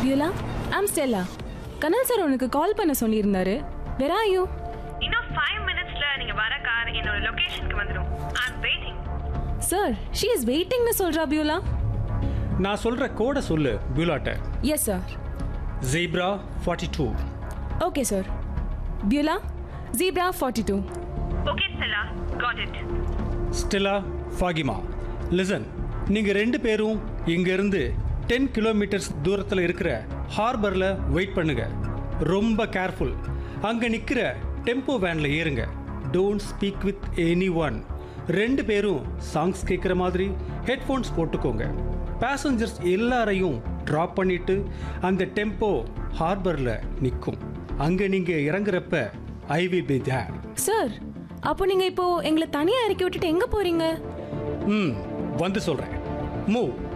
Beulah I'm Stella கனல் sir உனக்கு call பண்ண சொல்லியிருந்தாரு வெர் ஆர் யூ இன்னும் ஃபைவ் மினிட்ஸ்ல நீங்க வர கார் என்னோட லொகேஷனுக்கு வந்துடும் I am waiting sir she is வெயிட்டிங்னு சொல்றா பியூலா நான் சொல்ற கோடை சொல்லு பியூலாட்ட yes sir zebra forty two okay sir Beulah zebra forty two okay Stella got it Stella ஃபாகிமா லிசன் நீங்கள் ரெண்டு பேரும் இங்கேருந்து டென் கிலோமீட்டர்ஸ் தூரத்தில் இருக்கிற ஹார்பரில் வெயிட் பண்ணுங்க ரொம்ப கேர்ஃபுல் அங்கே நிற்கிற டெம்போ வேனில் ஏறுங்க don't speak with anyone ரெண்டு பேரும் சாங்ஸ் கேட்குற மாதிரி ஹெட்ஃபோன்ஸ் போட்டுக்கோங்க பேசஞ்சர்ஸ் எல்லாரையும் ட்ராப் பண்ணிட்டு அந்த டெம்போ ஹார்பரில் நிற்கும் அங்கே நீங்கள் இறங்குறப்ப I will be there sir அப்போ நீங்க இப்போ எங்களை தனியா இறக்கி விட்டுட்டு எங்க போறீங்க ம் வந்து சொல்கிறேன் மூவ்